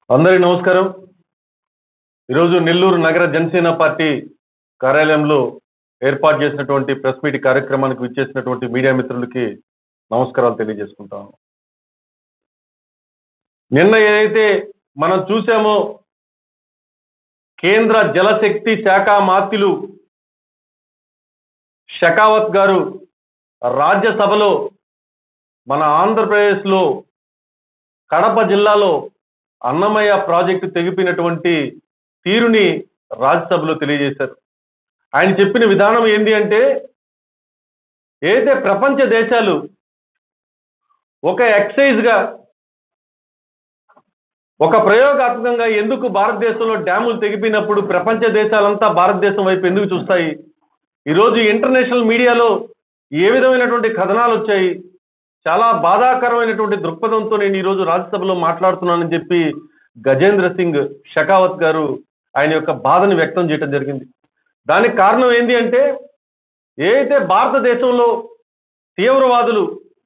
అందరికీ నమస్కారం ఈరోజు నెల్లూరు నగర జనసేన పార్టీ కార్యాలయంలో ఏర్పాటు చేసినటువంటి ప్రెస్ మీట్ కార్యక్రమానికి విచ్చేసినటువంటి మీడియా మిత్రులకి నమస్కారాలు తెలియజేసుకుంటాను నిన్న ఏదైతే మనం చూసామో కేంద్ర జలశక్తి శాఖ మాత్యులు షకావత్ గారు రాజ్యసభలో మన ఆంధ్రప్రదేశ్లో కడప జిల్లాలో అన్నమయ్య ప్రాజెక్టు తెగిపినటువంటి తీరుని రాజ్యసభలో తెలియజేశారు ఆయన చెప్పిన విధానం ఏంటి అంటే ఏదైతే ప్రపంచ దేశాలు ఒక ఎక్సైజ్గా ఒక ప్రయోగాత్మకంగా ఎందుకు భారతదేశంలో డ్యాములు తెగిపినప్పుడు ప్రపంచ దేశాలంతా భారతదేశం వైపు ఎందుకు చూస్తాయి ఈరోజు ఇంటర్నేషనల్ మీడియాలో ఏ విధమైనటువంటి కథనాలు వచ్చాయి చాలా బాధాకరమైనటువంటి దృక్పథంతో నేను ఈరోజు రాజ్యసభలో మాట్లాడుతున్నానని చెప్పి గజేంద్ర సింగ్ షకావత్ గారు ఆయన యొక్క బాధను వ్యక్తం చేయడం జరిగింది దానికి కారణం ఏంటి అంటే ఏదైతే భారతదేశంలో తీవ్రవాదులు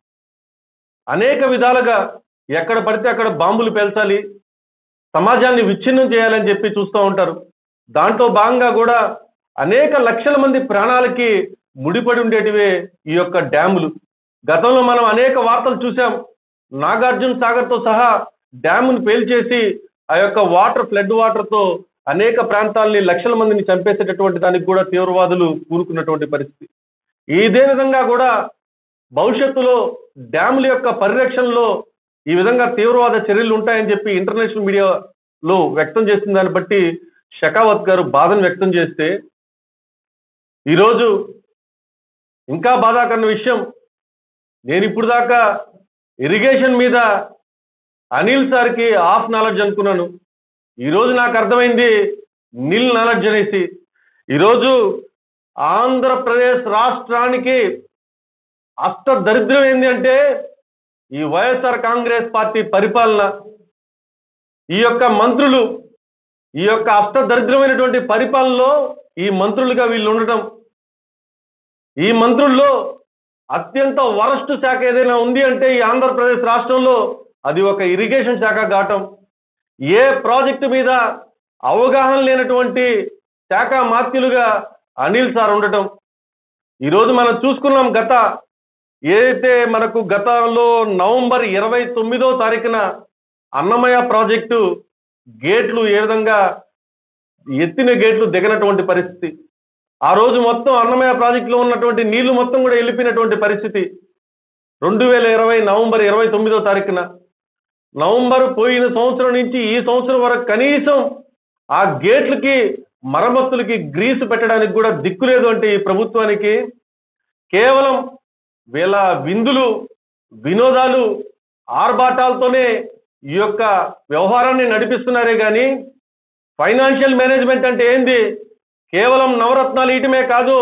అనేక విధాలుగా ఎక్కడ పడితే అక్కడ బాంబులు పేల్చాలి సమాజాన్ని విచ్ఛిన్నం చేయాలని చెప్పి చూస్తూ ఉంటారు దాంట్లో భాగంగా కూడా అనేక లక్షల మంది ప్రాణాలకి ముడిపడి ఉండేటివే ఈ యొక్క డ్యాములు గతంలో మనం అనేక వార్తలు చూసాం నాగార్జున సాగర్తో సహా డ్యామును పేల్చేసి ఆ యొక్క వాటర్ ఫ్లడ్ వాటర్తో అనేక ప్రాంతాలని లక్షల మందిని చంపేసేటటువంటి దానికి కూడా తీవ్రవాదులు కూరుకున్నటువంటి పరిస్థితి ఇదే విధంగా కూడా భవిష్యత్తులో డ్యాముల యొక్క పరిరక్షణలో ఈ విధంగా తీవ్రవాద చర్యలు ఉంటాయని చెప్పి ఇంటర్నేషనల్ మీడియాలో వ్యక్తం చేసిన దాన్ని బట్టి షకావత్ గారు బాధను వ్యక్తం చేస్తే ఈరోజు ఇంకా బాధాకరణ విషయం నేను ఇప్పుడు దాకా ఇరిగేషన్ మీద అనిల్ సార్కి ఆఫ్ నాలెడ్జ్ అనుకున్నాను ఈరోజు నాకు అర్థమైంది నిల్ నాలెడ్జ్ అనేసి ఈరోజు ఆంధ్రప్రదేశ్ రాష్ట్రానికి అష్ట దరిద్రం ఏంది అంటే ఈ వైఎస్ఆర్ కాంగ్రెస్ పార్టీ పరిపాలన ఈ యొక్క మంత్రులు ఈ యొక్క అష్ట దరిద్రమైనటువంటి పరిపాలనలో ఈ మంత్రులుగా వీళ్ళు ఉండటం ఈ మంత్రుల్లో అత్యంత వరస్ట్ శాఖ ఏదైనా ఉంది అంటే ఈ ఆంధ్రప్రదేశ్ రాష్ట్రంలో అది ఒక ఇరిగేషన్ శాఖ ఘాటం ఏ ప్రాజెక్టు మీద అవగాహన లేనటువంటి శాఖ మాత్యులుగా అనిల్ సార్ ఉండటం ఈరోజు మనం చూసుకున్నాం గత ఏదైతే మనకు గతంలో నవంబర్ ఇరవై తొమ్మిదో తారీఖున అన్నమయ్య ప్రాజెక్టు గేట్లు ఏ విధంగా ఎత్తిన గేట్లు దిగనటువంటి పరిస్థితి ఆ రోజు మొత్తం అన్నమయ్య ప్రాజెక్టులో ఉన్నటువంటి నీళ్లు మొత్తం కూడా వెళ్ళిపోయినటువంటి పరిస్థితి రెండు వేల ఇరవై నవంబర్ ఇరవై తొమ్మిదో తారీఖున నవంబర్ పోయిన సంవత్సరం నుంచి ఈ సంవత్సరం వరకు కనీసం ఆ గేట్లకి మరమ్మతులకి గ్రీసు పెట్టడానికి కూడా దిక్కు లేదు అంటే ఈ ప్రభుత్వానికి కేవలం వీళ్ళ విందులు వినోదాలు ఆర్భాటాలతోనే ఈ యొక్క వ్యవహారాన్ని నడిపిస్తున్నారే కానీ ఫైనాన్షియల్ మేనేజ్మెంట్ అంటే ఏంది కేవలం నవరత్నాలు ఇయటమే కాదు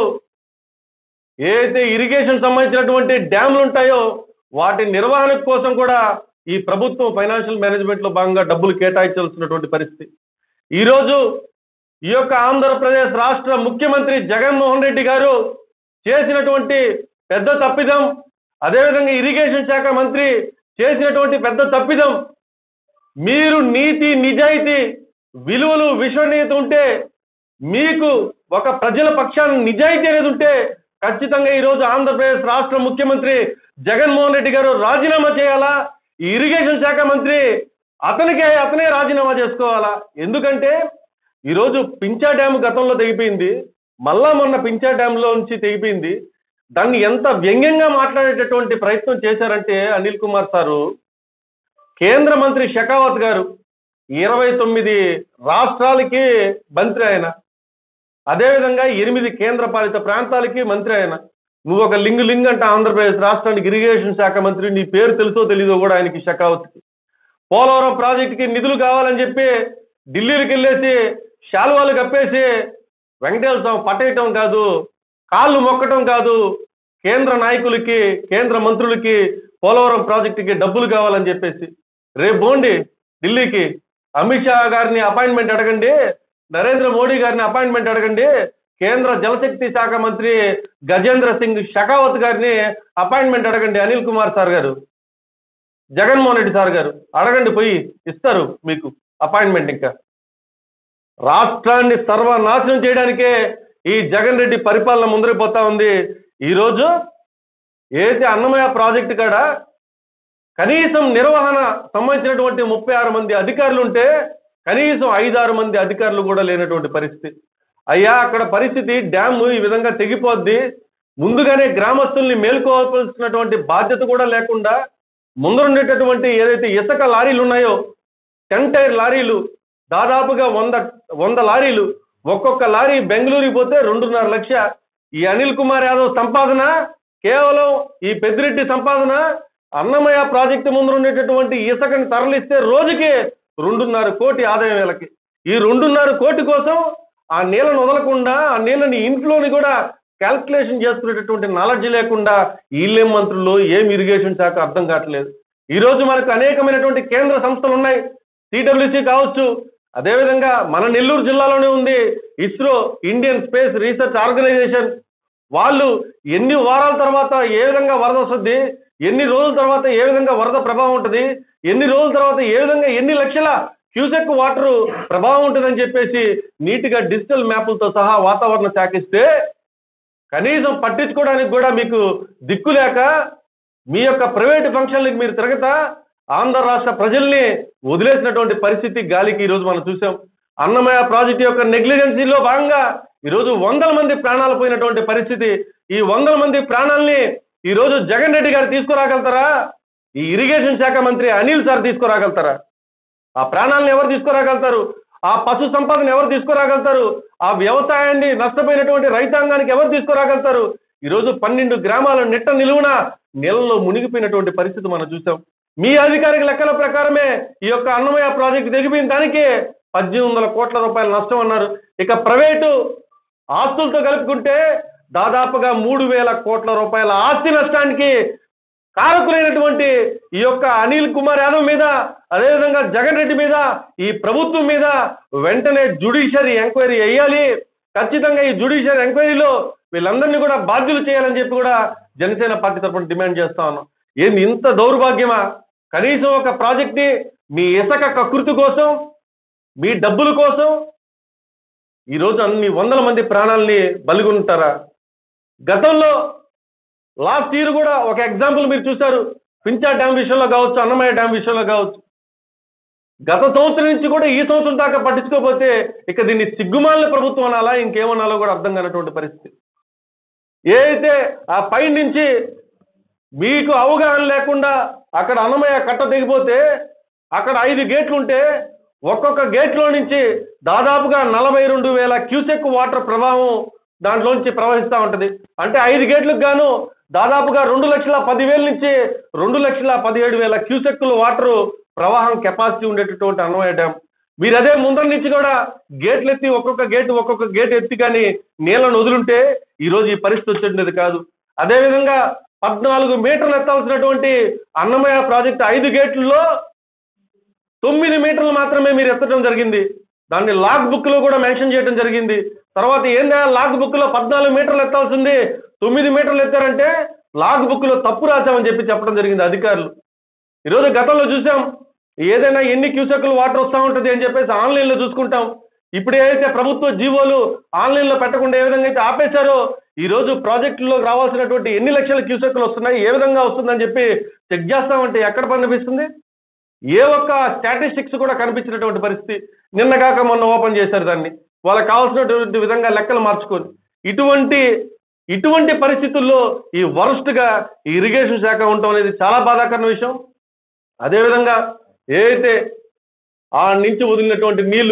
ఏదైతే ఇరిగేషన్ సంబంధించినటువంటి డ్యామ్లు ఉంటాయో వాటి నిర్వహణ కోసం కూడా ఈ ప్రభుత్వం ఫైనాన్షియల్ మేనేజ్మెంట్లో భాగంగా డబ్బులు కేటాయించాల్సినటువంటి పరిస్థితి ఈరోజు ఈ యొక్క ఆంధ్రప్రదేశ్ రాష్ట్ర ముఖ్యమంత్రి జగన్మోహన్ రెడ్డి గారు చేసినటువంటి పెద్ద తప్పిదం అదేవిధంగా ఇరిగేషన్ శాఖ మంత్రి చేసినటువంటి పెద్ద తప్పిదం మీరు నీతి నిజాయితీ విలువలు విశ్వనీయత ఉంటే మీకు ఒక ప్రజల పక్షాన నిజాయితీ అనేది ఉంటే ఖచ్చితంగా ఈరోజు ఆంధ్రప్రదేశ్ రాష్ట్ర ముఖ్యమంత్రి జగన్మోహన్ రెడ్డి గారు రాజీనామా చేయాలా ఈ ఇరిగేషన్ శాఖ మంత్రి అతనికే అతనే రాజీనామా చేసుకోవాలా ఎందుకంటే ఈరోజు పించా డ్యామ్ గతంలో తెగిపోయింది మళ్ళా మొన్న పించా డ్యాంలో నుంచి తెగిపోయింది దాన్ని ఎంత వ్యంగ్యంగా మాట్లాడేటటువంటి ప్రయత్నం చేశారంటే అనిల్ కుమార్ సారు కేంద్ర మంత్రి షెకావత్ గారు ఇరవై తొమ్మిది రాష్ట్రాలకి మంత్రి ఆయన అదేవిధంగా ఎనిమిది కేంద్ర పాలిత ప్రాంతాలకి మంత్రి ఆయన నువ్వు ఒక లింగు లింగ్ అంటే ఆంధ్రప్రదేశ్ రాష్ట్రానికి ఇరిగేషన్ శాఖ మంత్రి నీ పేరు తెలుసో తెలీదో కూడా ఆయనకి షెకావత్కి పోలవరం ప్రాజెక్టుకి నిధులు కావాలని చెప్పి ఢిల్లీకి వెళ్ళేసి శాలువాలు కప్పేసి వెంకటేశ్వర స్వామి పట్టేయటం కాదు కాళ్ళు మొక్కటం కాదు కేంద్ర నాయకులకి కేంద్ర మంత్రులకి పోలవరం ప్రాజెక్టుకి డబ్బులు కావాలని చెప్పేసి రేపు పోండి ఢిల్లీకి అమిత్ షా గారిని అపాయింట్మెంట్ అడగండి నరేంద్ర మోడీ గారిని అపాయింట్మెంట్ అడగండి కేంద్ర జలశక్తి శాఖ మంత్రి గజేంద్ర సింగ్ షెకావత్ గారిని అపాయింట్మెంట్ అడగండి అనిల్ కుమార్ సార్ గారు జగన్మోహన్ రెడ్డి సార్ గారు అడగండి పోయి ఇస్తారు మీకు అపాయింట్మెంట్ ఇంకా రాష్ట్రాన్ని సర్వనాశనం చేయడానికే ఈ జగన్ రెడ్డి పరిపాలన ముందరిపోతా ఉంది ఈరోజు ఏదైతే అన్నమయ్య ప్రాజెక్టు కాడ కనీసం నిర్వహణ సంబంధించినటువంటి ముప్పై ఆరు మంది అధికారులు ఉంటే కనీసం ఐదారు మంది అధికారులు కూడా లేనటువంటి పరిస్థితి అయ్యా అక్కడ పరిస్థితి డ్యామ్ ఈ విధంగా తెగిపోద్ది ముందుగానే గ్రామస్తుల్ని మేల్కోవాల్సినటువంటి బాధ్యత కూడా లేకుండా ముందరుండేటటువంటి ఏదైతే ఇసుక లారీలు ఉన్నాయో టెన్ టైర్ లారీలు దాదాపుగా వంద వంద లారీలు ఒక్కొక్క లారీ బెంగళూరుకి పోతే రెండున్నర లక్ష ఈ అనిల్ కుమార్ యాదవ్ సంపాదన కేవలం ఈ పెద్దిరెడ్డి సంపాదన అన్నమయ్య ప్రాజెక్టు ముందు ఉండేటటువంటి ఇసుకని తరలిస్తే రోజుకి రెండున్నర కోటి ఆదాయం వీళ్ళకి ఈ రెండున్నర కోటి కోసం ఆ నీళ్ళను వదలకుండా ఆ నీళ్ళని ఇంట్లోని కూడా క్యాల్కులేషన్ చేసుకునేటటువంటి నాలెడ్జ్ లేకుండా వీళ్ళేం మంత్రులు ఏం ఇరిగేషన్ శాఖ అర్థం కావట్లేదు ఈ రోజు మనకు అనేకమైనటువంటి కేంద్ర సంస్థలు ఉన్నాయి సిడబ్ల్యూసి కావచ్చు అదేవిధంగా మన నెల్లూరు జిల్లాలోనే ఉంది ISRO Indian space research organisation వాళ్ళు ఎన్ని వారాల తర్వాత ఏ విధంగా వరద వస్తుంది ఎన్ని రోజుల తర్వాత ఏ విధంగా వరద ప్రభావం ఉంటుంది ఎన్ని రోజుల తర్వాత ఏ విధంగా ఎన్ని లక్షల క్యూసెక్ వాటర్ ప్రభావం ఉంటుందని చెప్పేసి నీట్గా డిజిటల్ మ్యాపులతో సహా వాతావరణ శాఖ ఇస్తే కనీసం పట్టించుకోవడానికి కూడా మీకు దిక్కు లేక మీ యొక్క ప్రైవేట్ ఫంక్షన్లకు మీరు తిరగతా ఆంధ్ర రాష్ట్ర ప్రజల్ని వదిలేసినటువంటి పరిస్థితి గాలికి ఈరోజు మనం చూసాం అన్నమయ్య ప్రాజెక్టు యొక్క నెగ్లిజెన్సీలో భాగంగా ఈరోజు వందల మంది ప్రాణాలు పోయినటువంటి పరిస్థితి ఈ వందల మంది ప్రాణాల్ని ఈరోజు జగన్ రెడ్డి గారు తీసుకురాగలుగుతారా ఈ ఇరిగేషన్ శాఖ మంత్రి అనిల్ సార్ తీసుకురాగలుగుతారా ఆ ప్రాణాలను ఎవరు తీసుకురాగలుగుతారు ఆ పశు సంపదను ఎవరు తీసుకురాగలుగుతారు ఆ వ్యవసాయాన్ని నష్టపోయినటువంటి రైతాంగానికి ఎవరు తీసుకురాగలుగుతారు ఈరోజు పన్నెండు గ్రామాల నిట్ట నిలువున నీళ్ళలో మునిగిపోయినటువంటి పరిస్థితి మనం చూసాం మీ అధికారిక లెక్కల ప్రకారమే ఈ యొక్క అన్నమయ్య ప్రాజెక్టు తెగిపోయిన దానికి పద్దెనిమిది వందల కోట్ల రూపాయల నష్టం అన్నారు ఇక ప్రైవేటు ఆస్తులతో కలుపుకుంటే దాదాపుగా మూడు వేల కోట్ల రూపాయల ఆస్తి నష్టానికి కారకులైనటువంటి ఈ యొక్క అనిల్ కుమార్ యాదవ్ మీద అదేవిధంగా జగన్ రెడ్డి మీద ఈ ప్రభుత్వం మీద వెంటనే జుడిషియరీ ఎంక్వైరీ వేయాలి ఖచ్చితంగా ఈ జుడిషియరీ ఎంక్వైరీలో వీళ్ళందరినీ కూడా బాధ్యులు చేయాలని చెప్పి కూడా జనసేన పార్టీ తరఫున డిమాండ్ చేస్తా ఉన్నాం ఏంది ఇంత దౌర్భాగ్యమా కనీసం ఒక ప్రాజెక్ట్ని మీ ఇసక కకృతి కోసం మీ డబ్బుల కోసం ఈరోజు అన్ని వందల మంది ప్రాణాలని బలిగొంటారా గతంలో లాస్ట్ ఇయర్ కూడా ఒక ఎగ్జాంపుల్ మీరు చూశారు పించా డ్యామ్ విషయంలో కావచ్చు అన్నమయ్య డ్యామ్ విషయంలో కావచ్చు గత సంవత్సరం నుంచి కూడా ఈ సంవత్సరం దాకా పట్టించుకోకపోతే ఇక దీన్ని సిగ్గుమాలిన ప్రభుత్వం అనాలా ఇంకేమనాలో కూడా అర్థం కానటువంటి పరిస్థితి ఏ అయితే ఆ పై నుంచి మీకు అవగాహన లేకుండా అక్కడ అన్నమయ్య కట్ట తెగిపోతే అక్కడ ఐదు గేట్లు ఉంటే ఒక్కొక్క గేట్లో నుంచి దాదాపుగా నలభై రెండు వేల క్యూసెక్ వాటర్ ప్రభావం దాంట్లోంచి ప్రవహిస్తూ ఉంటుంది అంటే ఐదు గేట్లకు గాను దాదాపుగా రెండు లక్షల పదివేల నుంచి రెండు లక్షల పదిహేడు వేల క్యూసెక్కుల వాటర్ ప్రవాహం కెపాసిటీ ఉండేటటువంటి అన్నమయ్య డ్యామ్ మీరు అదే ముందర నుంచి కూడా గేట్లు ఎత్తి ఒక్కొక్క గేట్ ఒక్కొక్క గేట్ ఎత్తి కానీ నీళ్ళను వదులుంటే ఈరోజు ఈ పరిస్థితి వచ్చేది కాదు అదేవిధంగా పద్నాలుగు మీటర్లు ఎత్తాల్సినటువంటి అన్నమయ్య ప్రాజెక్టు ఐదు గేట్లలో తొమ్మిది మీటర్లు మాత్రమే మీరు ఎత్తడం జరిగింది దాన్ని లాగ్ బుక్ లో కూడా మెన్షన్ చేయడం జరిగింది తర్వాత ఏందా లాగ్ బుక్ లో పద్నాలుగు మీటర్లు ఎత్తాల్సింది తొమ్మిది మీటర్లు ఎత్తారంటే లాగ్ బుక్ లో తప్పు రాశామని చెప్పి చెప్పడం జరిగింది అధికారులు ఈరోజు గతంలో చూసాం ఏదైనా ఎన్ని క్యూసెక్లు వాటర్ వస్తూ ఉంటుంది అని చెప్పేసి ఆన్లైన్లో చూసుకుంటాం ఇప్పుడు ఏదైతే ప్రభుత్వ జీవోలు ఆన్లైన్లో పెట్టకుండా ఏ విధంగా అయితే ఆపేశారో ఈ రోజు ప్రాజెక్టులో రావాల్సినటువంటి ఎన్ని లక్షల క్యూసెక్లు వస్తున్నాయి ఏ విధంగా వస్తుందని చెప్పి చెక్ చేస్తామంటే ఎక్కడ కనిపిస్తుంది ఏ ఒక్క స్టాటిస్టిక్స్ కూడా కనిపించినటువంటి పరిస్థితి నిన్న కాక మొన్న ఓపెన్ చేశారు దాన్ని వాళ్ళకి కావాల్సినటువంటి విధంగా లెక్కలు మార్చుకొని ఇటువంటి ఇటువంటి పరిస్థితుల్లో ఈ వరస్ట్గా ఈ ఇరిగేషన్ శాఖ ఉండటం అనేది చాలా బాధాకరమైన విషయం అదేవిధంగా ఏదైతే ఆ నుంచి వదిలినటువంటి నీళ్లు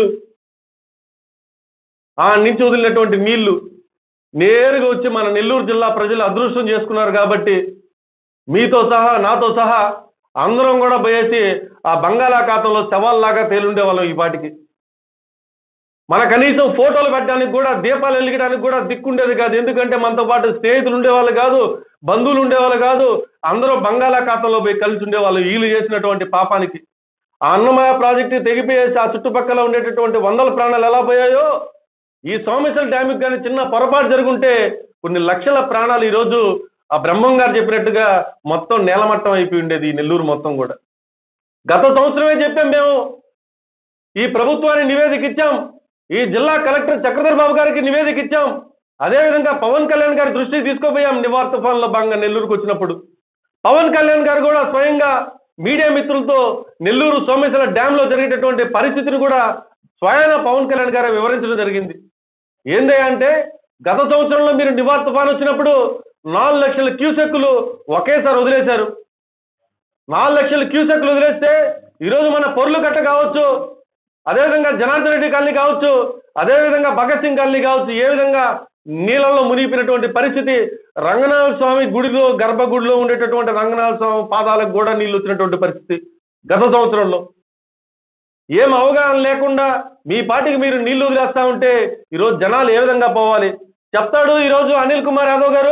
ఆ నుంచి వదిలినటువంటి నీళ్లు నేరుగా వచ్చి మన నెల్లూరు జిల్లా ప్రజలు అదృష్టం చేసుకున్నారు కాబట్టి మీతో సహా నాతో సహా అందరం కూడా పోయేసి ఆ బంగాళాఖాతంలో శవాల్లాగా తేలుండే వాళ్ళం ఈ పాటికి మన కనీసం ఫోటోలు పెట్టడానికి కూడా దీపాలు వెలిగడానికి కూడా దిక్కుండేది కాదు ఎందుకంటే మనతో పాటు స్నేహితులు ఉండేవాళ్ళు కాదు బంధువులు ఉండేవాళ్ళు కాదు అందరూ బంగాళాఖాతంలో పోయి కలిసి ఉండేవాళ్ళు వీళ్ళు చేసినటువంటి పాపానికి ఆ అన్నమయ్య ప్రాజెక్టు తెగిపోయేసి ఆ చుట్టుపక్కల ఉండేటటువంటి వందల ప్రాణాలు ఎలా పోయాయో ఈ సోమేశ్వర డ్యామ్కి కానీ చిన్న పొరపాటు జరుగుంటే కొన్ని లక్షల ప్రాణాలు ఈరోజు ఆ బ్రహ్మం గారు చెప్పినట్టుగా మొత్తం నేలమట్టం అయిపోయి ఉండేది ఈ నెల్లూరు మొత్తం కూడా గత సంవత్సరమే చెప్పాం మేము ఈ ప్రభుత్వానికి నివేదిక ఇచ్చాం ఈ జిల్లా కలెక్టర్ చక్రధర్ బాబు గారికి నివేదిక ఇచ్చాం అదేవిధంగా పవన్ కళ్యాణ్ గారి దృష్టికి తీసుకుపోయాం నివార్ తుఫాన్లో భాగంగా నెల్లూరుకు వచ్చినప్పుడు పవన్ కళ్యాణ్ గారు కూడా స్వయంగా మీడియా మిత్రులతో నెల్లూరు సోమేశ్వర డ్యాంలో జరిగేటటువంటి పరిస్థితిని కూడా స్వయాన పవన్ కళ్యాణ్ గారు వివరించడం జరిగింది ఏంది అంటే గత సంవత్సరంలో మీరు నివార్ తుఫాన్ వచ్చినప్పుడు నాలుగు లక్షల క్యూసెక్కులు ఒకేసారి వదిలేశారు నాలుగు లక్షల క్యూసెక్లు వదిలేస్తే ఈరోజు మన పొర్లు కట్ట కావచ్చు అదేవిధంగా జనార్దన్ రెడ్డి కాలనీ కావచ్చు అదేవిధంగా భగత్ సింగ్ కాలనీ కావచ్చు ఏ విధంగా నీళ్ళల్లో మునిగిపోయినటువంటి పరిస్థితి రంగనాథ స్వామి గుడిలో గర్భగుడిలో ఉండేటటువంటి రంగనాథ స్వామి పాదాలకు కూడా నీళ్ళు వచ్చినటువంటి పరిస్థితి గత సంవత్సరంలో ఏం అవగాహన లేకుండా మీ పాటికి మీరు నీళ్లు వదిలేస్తా ఉంటే ఈరోజు జనాలు ఏ విధంగా పోవాలి చెప్తాడు ఈరోజు అనిల్ కుమార్ యాదవ్ గారు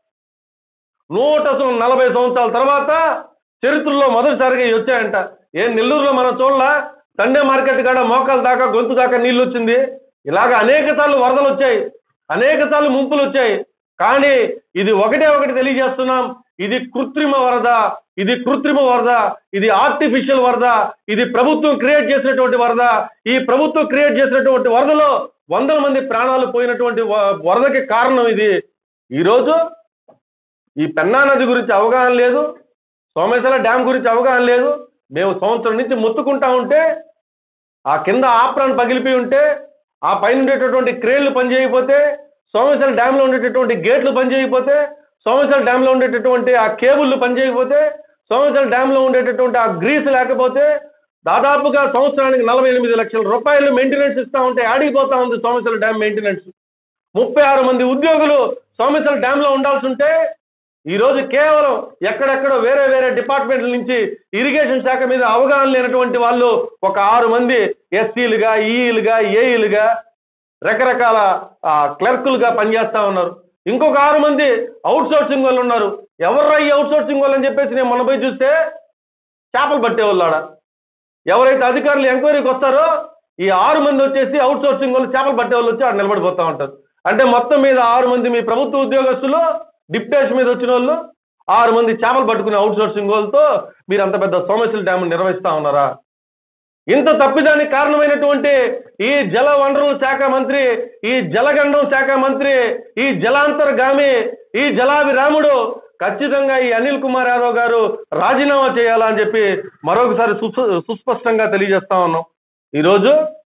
నూట సం- నలభై సంవత్సరాల తర్వాత చరిత్రలో మొదటిసారిగా ఇవి వచ్చాయంట ఏం నెల్లూరులో మనం చూడలా సండే మార్కెట్ కాడ మోకాల దాకా గొంతు దాకా నీళ్ళు వచ్చింది ఇలాగ అనేక సార్లు వరదలు వచ్చాయి అనేక సార్లు ముంపులు వచ్చాయి కానీ ఇది ఒకటే ఒకటి తెలియజేస్తున్నాం ఇది కృత్రిమ వరద ఇది కృత్రిమ వరద ఇది ఆర్టిఫిషియల్ వరద ఇది ప్రభుత్వం క్రియేట్ చేసినటువంటి వరద ఈ ప్రభుత్వం క్రియేట్ చేసినటువంటి వరదలో వందల మంది ప్రాణాలు పోయినటువంటి వ- వరదకి కారణం ఇది ఈరోజు ఈ పెన్నా నది గురించి అవగాహన లేదు సోమేశ్వర డ్యామ్ గురించి అవగాహన లేదు మేము సంవత్సరం నుంచి మొత్తుకుంటా ఉంటే ఆ కింద ఆప్రాన్ పగిలిపోయి ఉంటే ఆ పైన ఉండేటటువంటి క్రేన్లు పనిచేయకపోతే సోమేశ్వర డ్యాంలో ఉండేటటువంటి గేట్లు పనిచేయకపోతే సోమేశ్వర డ్యాంలో ఉండేటటువంటి ఆ కేబుల్లు పనిచేయకపోతే సోమేశ్వర డ్యాంలో ఉండేటటువంటి ఆ గ్రీస్ లేకపోతే దాదాపుగా సంవత్సరానికి నలభై ఎనిమిది లక్షల రూపాయలు మెయింటెనెన్స్ ఇస్తా ఉంటే ఆడిపోతా ఉంది సోమేశ్వర డ్యామ్ మెయింటెనెన్స్ ముప్పై ఆరు మంది ఉద్యోగులు సోమేశ్వర డ్యాంలో ఉండాల్సి ఉంటే ఈ రోజు కేవలం ఎక్కడెక్కడో వేరే వేరే డిపార్ట్మెంట్ల నుంచి ఇరిగేషన్ శాఖ మీద అవగాహన లేనటువంటి వాళ్ళు ఒక ఆరు మంది ఎస్సీలుగా ఈఈలుగా ఏఈలుగా రకరకాల ఆ, క్లర్కులుగా పనిచేస్తా ఉన్నారు ఇంకొక ఆరు మంది అవుట్ సోర్సింగ్ వాళ్ళు ఉన్నారు ఎవర్రా ఈ అవుట్ సోర్సింగ్ వాళ్ళు అని చెప్పేసి నేను మొన్న పోయి చూస్తే చేపలు పట్టేవాళ్ళు ఆడ ఎవరైతే అధికారులు ఎంక్వైరీకి వస్తారో ఈ ఆరు మంది వచ్చేసి అవుట్ సోర్సింగ్ వాళ్ళు చేపలు పట్టే వాళ్ళు వచ్చి ఆడ నిలబడిపోతా ఉంటారు అంటే మొత్తం మీద ఆరు మంది మీ ప్రభుత్వ ఉద్యోగస్తులు డిప్యుటేషన్ మీద వచ్చిన వాళ్ళు ఆరు మంది చేపలు పట్టుకునే అవుట్ సోర్సింగ్ వాళ్ళతో మీరు అంత పెద్ద సోమశిల డ్యామ్ నిర్వహిస్తా ఉన్నారా ఇంత తప్పిదానికి కారణమైనటువంటి ఈ జల వనరుల శాఖ మంత్రి ఈ జలగండం శాఖ మంత్రి ఈ జలాంతర్గామి ఈ జలాభిరాముడు ఖచ్చితంగా ఈ అనిల్ కుమార్ యాదవ్ గారు రాజీనామా చేయాలా అని చెప్పి మరొకసారి సుస్- సుస్పష్టంగా తెలియజేస్తా ఉన్నాం ఈరోజు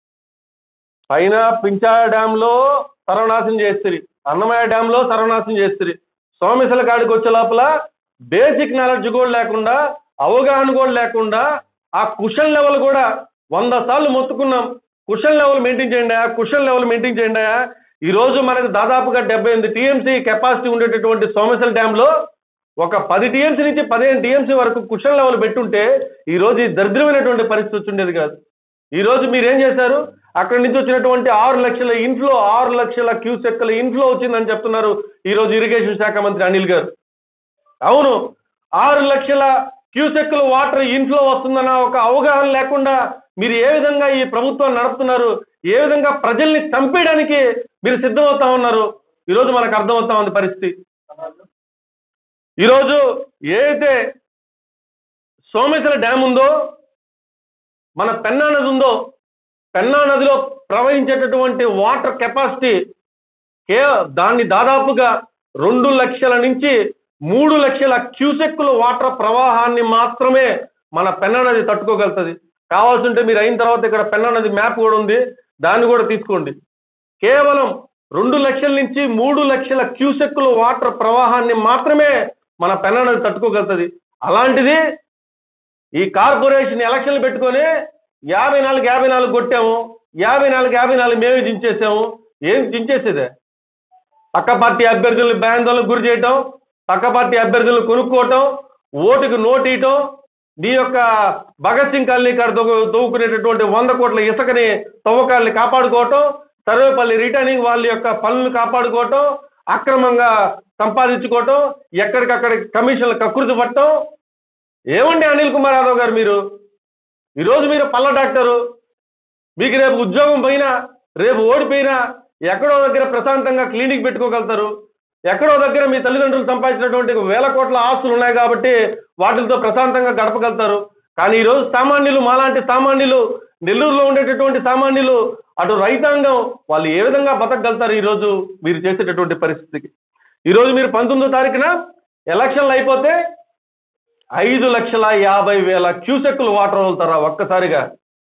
పైన పించా డ్యాంలో సర్వనాశనం చేస్తుంది అన్నమయ్య డ్యాంలో సర్వనాశనం చేస్తుంది సోమేశ్వర కాడికి వచ్చే లోపల బేసిక్ నాలెడ్జ్ కూడా లేకుండా అవగాహన కూడా లేకుండా ఆ కుషన్ లెవెల్ కూడా వంద సార్లు మొత్తుకున్నాం కుషన్ లెవెల్ మెయింటైన్ చేయండి కుషన్ లెవెల్ మెయింటైన్ చేయండి ఈ రోజు మనకు దాదాపుగా డెబ్బై ఎనిమిది టీఎంసీ కెపాసిటీ ఉండేటటువంటి సోమేశ్వర డ్యాంలో ఒక పది టీఎంసీ నుంచి పదిహేను టీఎంసీ వరకు కుషన్ లెవెల్ పెట్టుంటే ఈ రోజు ఈ దరిద్రమైనటువంటి పరిస్థితి వచ్చుండేది కాదు ఈ రోజు మీరు ఏం చేశారు అక్కడి నుంచి వచ్చినటువంటి ఆరు లక్షల ఇన్ఫ్లో ఆరు లక్షల క్యూసెక్కల ఇన్ఫ్లో వచ్చిందని చెప్తున్నారు ఈ రోజు ఇరిగేషన్ శాఖ మంత్రి అనిల్ గారు అవును ఆరు లక్షల క్యూసెక్కుల వాటర్ ఇన్ఫ్లో వస్తుందన్న ఒక అవగాహన లేకుండా మీరు ఏ విధంగా ఈ ప్రభుత్వాన్ని నడుపుతున్నారు ఏ విధంగా ప్రజల్ని చంపేయడానికి మీరు సిద్ధమవుతా ఉన్నారు ఈరోజు మనకు అర్థమవుతా ఉంది పరిస్థితి ఈరోజు ఏదైతే సోమేశ్వర డ్యామ్ ఉందో మన పెన్నా నది ఉందో పెన్నా నదిలో ప్రవహించేటటువంటి వాటర్ కెపాసిటీ కే దాన్ని దాదాపుగా రెండు లక్షల నుంచి మూడు లక్షల క్యూసెక్కుల వాటర్ ప్రవాహాన్ని మాత్రమే మన పెన్నా నది తట్టుకోగలుగుతుంది కావాల్సి ఉంటే మీరు అయిన తర్వాత ఇక్కడ పెన్నా నది మ్యాప్ కూడా ఉంది దాన్ని కూడా తీసుకోండి కేవలం రెండు లక్షల నుంచి మూడు లక్షల క్యూసెక్కుల వాటర్ ప్రవాహాన్ని మాత్రమే మన పెన్నా నది తట్టుకోగలుగుతుంది అలాంటిది ఈ కార్పొరేషన్ ఎలక్షన్లు పెట్టుకొని యాభై నాలుగు యాభై నాలుగు కొట్టాము యాభై నాలుగు యాభై నాలుగు మేమే దించేసాము ఏం దించేసేదే పక్క పార్టీ అభ్యర్థులను భయాందోళనకు గురి చేయటం పక్క పార్టీ అభ్యర్థులను కొనుక్కోవటం ఓటుకు నోటు ఇయటం నీ యొక్క భగత్ సింగ్ కాలనీ కాడ దొవ్వు- దొవ్వుకునేటటువంటి వంద కోట్ల ఇసుకని తవ్వకాల్ని కాపాడుకోవటం సర్వేపల్లి రిటర్నింగ్ వాళ్ళ యొక్క పనులను కాపాడుకోవటం అక్రమంగా సంపాదించుకోవటం ఎక్కడికక్కడ కమిషన్లు కకృతి పట్టడం ఏమండి అనిల్ కుమార్ యాదవ్ గారు మీరు ఈరోజు మీరు పళ్ళ డాక్టరు మీకు రేపు ఉద్యోగం పోయినా రేపు ఓడిపోయినా ఎక్కడో దగ్గర ప్రశాంతంగా క్లినిక్ పెట్టుకోగలుగుతారు ఎక్కడో దగ్గర మీ తల్లిదండ్రులు సంపాదించినటువంటి వేల కోట్ల ఆస్తులు ఉన్నాయి కాబట్టి వాటితో ప్రశాంతంగా గడపగలుగుతారు కానీ ఈరోజు సామాన్యులు మాలాంటి సామాన్యులు నెల్లూరులో ఉండేటటువంటి సామాన్యులు అటు రైతాంగం వాళ్ళు ఏ విధంగా బతకగలుగుతారు ఈరోజు మీరు చేసేటటువంటి పరిస్థితికి ఈరోజు మీరు పంతొమ్మిదో తారీఖున ఎలక్షన్లు అయిపోతే ఐదు లక్షల యాభై వేల క్యూసెక్కులు వాటర్ వదులుతారా ఒక్కసారిగా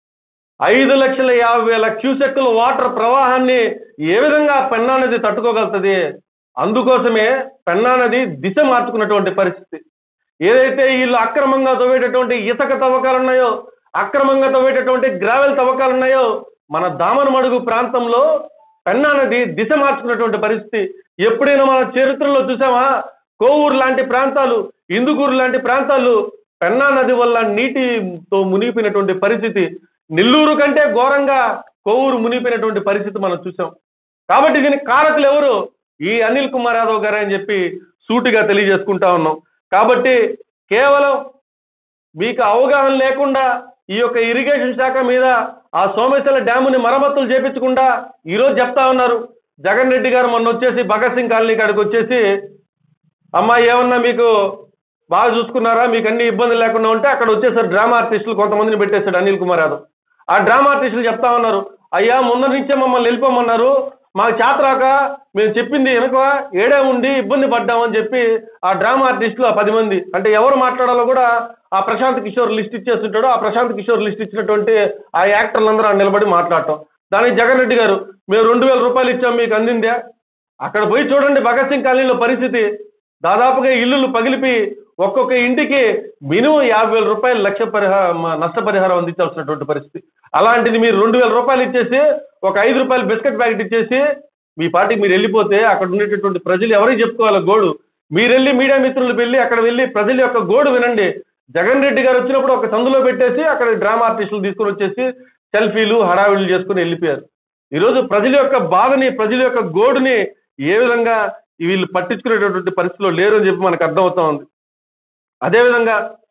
ఐదు లక్షల యాభై వేల క్యూసెక్కుల వాటర్ ప్రవాహాన్ని ఏ విధంగా పెన్నా నది తట్టుకోగలుగుతుంది అందుకోసమే పెన్నా నది దిశ మార్చుకున్నటువంటి పరిస్థితి ఏదైతే వీళ్ళు అక్రమంగా తవ్వేటటువంటి ఇసుక తవ్వకాలు ఉన్నాయో అక్రమంగా తవ్వేటటువంటి గ్రావెల్ తవ్వకాలు ఉన్నాయో మన దామనమడుగు ప్రాంతంలో పెన్నా నది దిశ మార్చుకున్నటువంటి పరిస్థితి ఎప్పుడైనా మన చరిత్రలో చూసామా కోవూరు లాంటి ప్రాంతాలు ఇందుకూరు లాంటి ప్రాంతాలు పెన్నా నది వల్ల నీటితో మునిగిపోయినటువంటి పరిస్థితి నెల్లూరు కంటే ఘోరంగా కోవూరు మునిగిపోయినటువంటి పరిస్థితి మనం చూసాం కాబట్టి దీనికి కారకులు ఎవరు ఈ అనిల్ కుమార్ యాదవ్ గారు అని చెప్పి సూటిగా తెలియజేసుకుంటా ఉన్నాం కాబట్టి కేవలం మీకు అవగాహన లేకుండా ఈ యొక్క ఇరిగేషన్ శాఖ మీద ఆ సోమేశ్వర డ్యాముని మరమ్మతులు చేపించకుండా ఈరోజు చెప్తా ఉన్నారు జగన్ రెడ్డి గారు మొన్న వచ్చేసి భగత్ సింగ్ కాలనీ కాడికి వచ్చేసి అమ్మాయి ఏమన్నా మీకు బాగా చూసుకున్నారా మీకు అన్ని ఇబ్బందులు లేకుండా ఉంటే అక్కడ వచ్చేసారు డ్రామా ఆర్టిస్టులు కొంతమందిని పెట్టేశాడు అనిల్ కుమార్ యాదవ్ ఆ డ్రామా ఆర్టిస్టులు చెప్తా ఉన్నారు అయ్యా ముందు నుంచే మమ్మల్ని వెళ్ళిపోమన్నారు మాకు చేతరాక మేము చెప్పింది వెనక ఏడే ఉండి ఇబ్బంది పడ్డామని చెప్పి ఆ డ్రామా ఆర్టిస్టులు ఆ పది మంది అంటే ఎవరు మాట్లాడాలో కూడా ఆ ప్రశాంత్ కిషోర్ లిస్ట్ ఇచ్చేస్తుంటాడు ఆ ప్రశాంత్ కిషోర్ లిస్ట్ ఇచ్చినటువంటి ఆ యాక్టర్లందరూ ఆడ నిలబడి మాట్లాడటం దానికి జగన్ రెడ్డి గారు మేము రెండు వేల రూపాయలు ఇచ్చాం మీకు అందిందా అక్కడ పోయి చూడండి భగత్ సింగ్ కాలనీలో పరిస్థితి దాదాపుగా ఇల్లులు పగిలిపి ఒక్కొక్క ఇంటికి మినిమం యాభై వేల రూపాయలు లక్ష పరిహారం నష్టపరిహారం అందించాల్సినటువంటి పరిస్థితి అలాంటిది మీరు రెండు వేల రూపాయలు ఇచ్చేసి ఒక ఐదు రూపాయలు బిస్కెట్ ప్యాకెట్ ఇచ్చేసి మీ పార్టీకి మీరు వెళ్ళిపోతే అక్కడ ఉండేటటువంటి ప్రజలు ఎవరికి చెప్పుకోవాలి గోడు మీరు వెళ్ళి మీడియా మిత్రులు వెళ్ళి అక్కడ వెళ్ళి ప్రజల యొక్క గోడు వినండి జగన్ రెడ్డి గారు వచ్చినప్పుడు ఒక సందులో పెట్టేసి అక్కడ డ్రామా ఆర్టిస్టులు తీసుకొని వచ్చేసి సెల్ఫీలు హడావిడులు చేసుకుని వెళ్ళిపోయారు ఈరోజు ప్రజల యొక్క బాధని ప్రజల యొక్క గోడుని ఏ విధంగా వీళ్ళు పట్టించుకునేటటువంటి పరిస్థితిలో లేరు అని చెప్పి మనకు అర్థమవుతా ఉంది అదేవిధంగా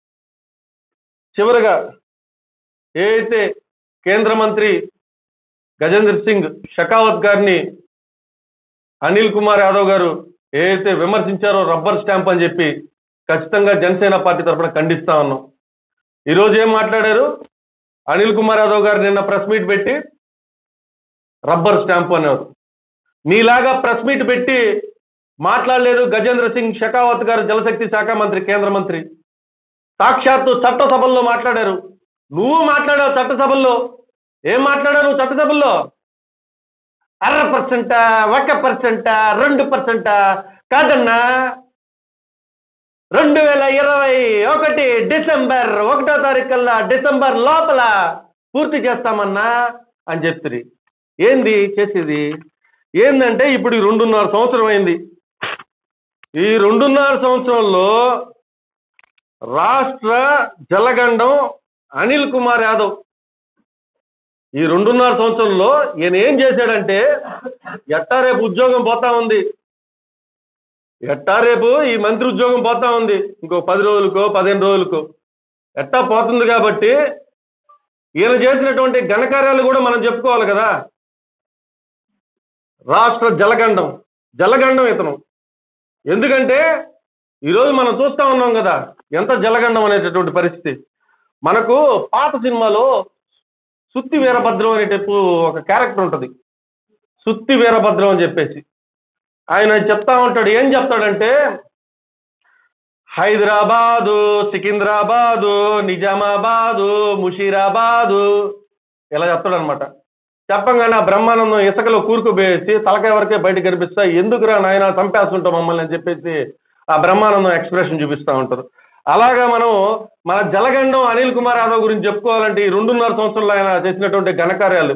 చివరగా ఏదైతే కేంద్ర మంత్రి గజేంద్ర సింగ్ షెకావత్ గారిని అనిల్ కుమార్ యాదవ్ గారు ఏదైతే విమర్శించారో రబ్బర్ స్టాంప్ అని చెప్పి ఖచ్చితంగా జనసేన పార్టీ తరఫున ఖండిస్తా ఉన్నాం ఈరోజు ఏం మాట్లాడారు అనిల్ కుమార్ యాదవ్ గారు నిన్న ప్రెస్ మీట్ పెట్టి రబ్బర్ స్టాంప్ అనేవారు మీలాగా ప్రెస్ మీట్ పెట్టి మాట్లాడలేదు గజేంద్ర సింగ్ షెకావత్ గారు జలశక్తి శాఖ మంత్రి కేంద్ర మంత్రి సాక్షాత్తు చట్టసభల్లో మాట్లాడారు నువ్వు మాట్లాడావు చట్టసభల్లో ఏం మాట్లాడావు నువ్వు చట్టసభల్లో అర పర్సెంటా ఒక పర్సెంటా రెండు పర్సెంటా కాదన్నా రెండు వేల ఇరవై ఒకటి డిసెంబర్ ఒకటో తారీఖు కల్లా డిసెంబర్ లోపల పూర్తి చేస్తామన్నా అని చెప్తుంది ఏంది చేసేది ఏందంటే ఇప్పుడు ఈ రెండున్నర సంవత్సరం అయింది ఈ రెండున్నర సంవత్సరంలో రాష్ట్ర జలగండం అనిల్ కుమార్ యాదవ్ ఈ రెండున్నర సంవత్సరంలో ఈయన ఏం చేశాడంటే ఎట్టా రేపు ఉద్యోగం పోతా ఉంది ఎట్టా రేపు ఈ మంత్రి ఉద్యోగం పోతా ఉంది ఇంకో పది రోజులకో పదిహేను రోజులకో ఎట్టా పోతుంది కాబట్టి ఈయన చేసినటువంటి ఘనకార్యాలు కూడా మనం చెప్పుకోవాలి కదా రాష్ట్ర జలగండం జలగండం ఇతను ఎందుకంటే ఈరోజు మనం చూస్తా ఉన్నాం కదా ఎంత జలగండం అనేటటువంటి పరిస్థితి మనకు పాత సినిమాలో సుత్తి వీరభద్రం అనేటప్పు ఒక క్యారెక్టర్ ఉంటుంది సుత్తి వీరభద్రం అని చెప్పేసి ఆయన చెప్తా ఉంటాడు ఏం చెప్తాడంటే హైదరాబాదు సికింద్రాబాదు నిజామాబాదు ముషీరాబాదు ఇలా చెప్తాడు అనమాట చెప్పంగానే ఆ బ్రహ్మానందం ఇసుకలో కూరుకుపోయేసి తలకాయ వరకే బయట కనిపిస్తా ఎందుకురా నాయన చంపేస్తుంటాం మమ్మల్ని అని చెప్పేసి ఆ బ్రహ్మానందం ఎక్స్ప్రెషన్ చూపిస్తూ ఉంటారు అలాగా మనం మన జలగండం అనిల్ కుమార్ యాదవ్ గురించి చెప్పుకోవాలంటే ఈ రెండున్నర సంవత్సరాలు ఆయన చేసినటువంటి ఘనకార్యాలు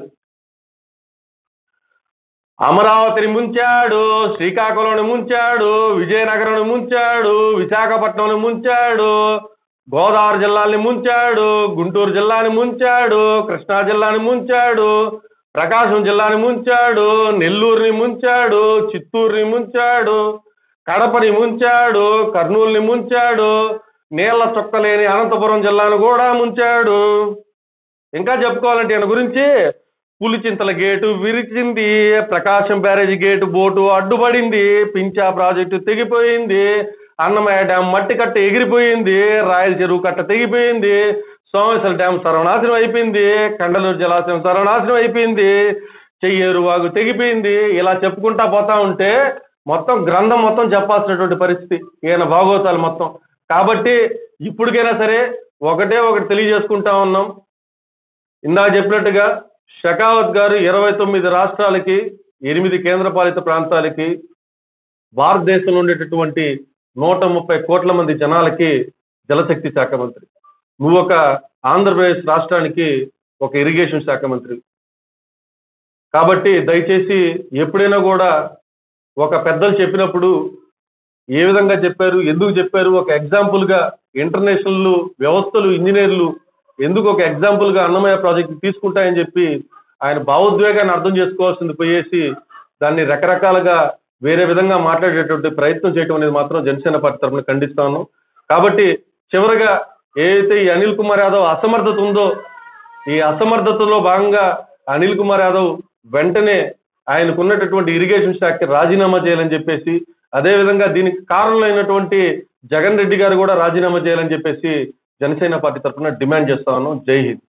అమరావతిని ముంచాడు శ్రీకాకుళంని ముంచాడు విజయనగరంని ముంచాడు విశాఖపట్నంని ముంచాడు గోదావరి జిల్లాని ముంచాడు గుంటూరు జిల్లాని ముంచాడు కృష్ణా జిల్లాని ముంచాడు ప్రకాశం జిల్లాని ముంచాడు నెల్లూరుని ముంచాడు చిత్తూరుని ముంచాడు కడపని ముంచాడు కర్నూలుని ముంచాడు నీళ్ల చుక్కలేని అనంతపురం జిల్లాను కూడా ముంచాడు ఇంకా చెప్పుకోవాలంటే ఈయన గురించి పులిచింతల గేటు విరిచింది ప్రకాశం బ్యారేజ్ గేటు బోటు అడ్డుపడింది పించా ప్రాజెక్టు తెగిపోయింది అన్నమయ్య డ్యాం మట్టి కట్ట ఎగిరిపోయింది రాయల చెరువు కట్ట తెగిపోయింది సోమేశ్వర డ్యామ్ సర్వనాశనం అయిపోయింది కండలూరు జలాశయం సర్వనాశనం అయిపోయింది చెయ్యేరు వాగు తెగిపోయింది ఇలా చెప్పుకుంటా పోతా ఉంటే మొత్తం గ్రంథం మొత్తం చెప్పాల్సినటువంటి పరిస్థితి ఈయన భాగవతాలు మొత్తం కాబట్టి ఇప్పటికైనా సరే ఒకటే ఒకటి తెలియజేసుకుంటా ఉన్నాం ఇందాక చెప్పినట్టుగా షకావత్ గారు ఇరవై తొమ్మిది రాష్ట్రాలకి ఎనిమిది కేంద్రపాలిత ప్రాంతాలకి భారతదేశంలో ఉండేటటువంటి నూట ముప్పై కోట్ల మంది జనాలకి జలశక్తి శాఖ మంత్రి నువ్వు ఒక ఆంధ్రప్రదేశ్ రాష్ట్రానికి ఒక ఇరిగేషన్ శాఖ మంత్రి కాబట్టి దయచేసి ఎప్పుడైనా కూడా ఒక పెద్దలు చెప్పినప్పుడు ఏ విధంగా చెప్పారు ఎందుకు చెప్పారు ఒక ఎగ్జాంపుల్ గా ఇంటర్నేషనల్ వ్యవస్థలు ఇంజనీర్లు ఎందుకు ఒక ఎగ్జాంపుల్ గా అన్నమయ్య ప్రాజెక్ట్ తీసుకుంటాయని చెప్పి ఆయన భావోద్వేగాన్ని అర్థం చేసుకోవాల్సింది పోయేసి దాన్ని రకరకాలుగా వేరే విధంగా మాట్లాడేటువంటి ప్రయత్నం చేయడం అనేది మాత్రం జనసేన పార్టీ తరఫున ఖండిస్తాను కాబట్టి చివరగా ఏదైతే ఈ అనిల్ కుమార్ యాదవ్ అసమర్థత ఉందో ఈ అసమర్థతలో భాగంగా అనిల్ కుమార్ యాదవ్ వెంటనే ఆయనకున్నటువంటి ఇరిగేషన్ శాఖకి రాజీనామా చేయాలని చెప్పేసి అదేవిధంగా దీనికి కారణమైనటువంటి జగన్ రెడ్డి గారు కూడా రాజీనామా చేయాలని చెప్పేసి జనసేన పార్టీ తరఫున డిమాండ్ చేస్తా ఉన్నాం జై హింద్